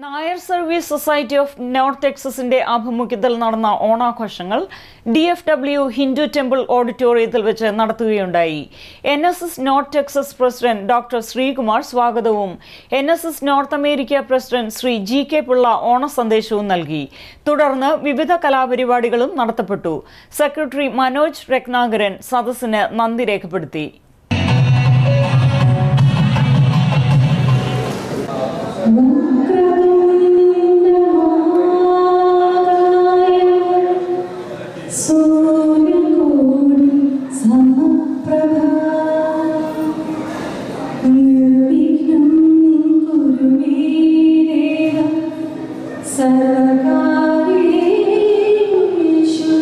Nair service society of north ടെക്സസിന്റെ ആഭിമുഖ്യത്തിൽ നടന്ന ഓണാഘോഷങ്ങൾ D F W Hindu temple ഓഡിറ്റോറിയത്തിൽ വെച്ച് നടത്തുകയുണ്ടായി N S S north Texas president doctor Sreekumar സ്വാഗതവും N S S north America president Shri G K Pillai ഓണ സന്ദേശവും നൽകി തുടർന്ന് വിവിധ കലാപരിപാടികളും നടത്തപ്പെട്ടു സെക്രട്ടറി മനോജ് രത്നാകരൻ സദസ്സിന് നന്ദി രേഖപ്പെടുത്തി സൂര്യകോടി സമപ്രഭ നിർവിഘ്നം കുരുമേദേവ സർവകാര്യേഷു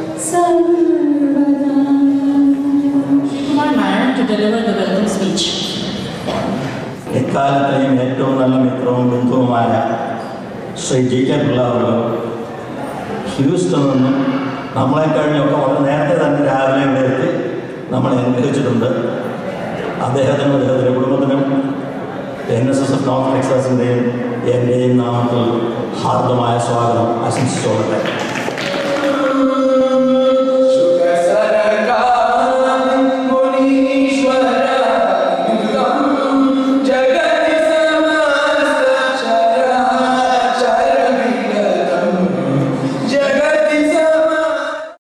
സർവദാ Kumar Nair to deliver the welcome speech. എക്കാലത്തെയും ഏറ്റവും നല്ല മിത്രവും ബന്ധുവുമായ ശ്രീ ജി കെ പിള്ള അവർ ഹ്യൂസ്റ്റണിൽ നിന്നും നമ്മളെ കഴിഞ്ഞൊക്കെ വളരെ നേരത്തെ തന്നെ രാവിലെ ഇവിടെ എത്തി നമ്മളെ അനുഗ്രഹിച്ചിട്ടുണ്ട് അദ്ദേഹത്തിനും അദ്ദേഹത്തിൻ്റെ കുടുംബത്തിനും N S S F north ടെക്സാസിൻ്റെയും എൻ്റെയും നാമത്തിൽ ഹാർദമായ സ്വാഗതം ആശംസിച്ചോളട്ടെ